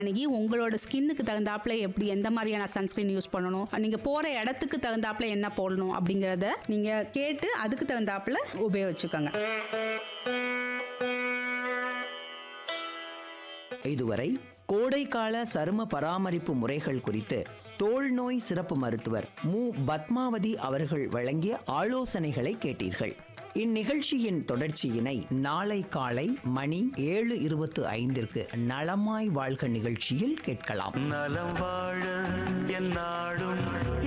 அன்னைக்கு உங்களோட ஸ்கின்னுக்கு தகுந்தாப்புல எப்படி எந்த மாதிரியான சன்ஸ்கிரீன் யூஸ் பண்ணணும் நீங்க போற இடத்துக்கு தகுந்தாப்புல என்ன போடணும் அப்படிங்கறத நீங்க கேட்டு அதுக்கு தகுந்தாப்புல உபயோகிச்சுக்கோங்க இதுவரை கோடைக்கால சரும பராமரிப்பு முறைகள் குறித்து தோல் நோய் சிறப்பு மருத்துவர் மு பத்மாவதி அவர்கள் வழங்கிய ஆலோசனைகளை கேட்டீர்கள் இந்நிகழ்ச்சியின் தொடர்ச்சியினை நாளை காலை மணி ஏழு இருபத்து ஐந்திற்கு நலமாய் வாழ்க நிகழ்ச்சியில் கேட்கலாம் நலம் வாழ என் நாடும்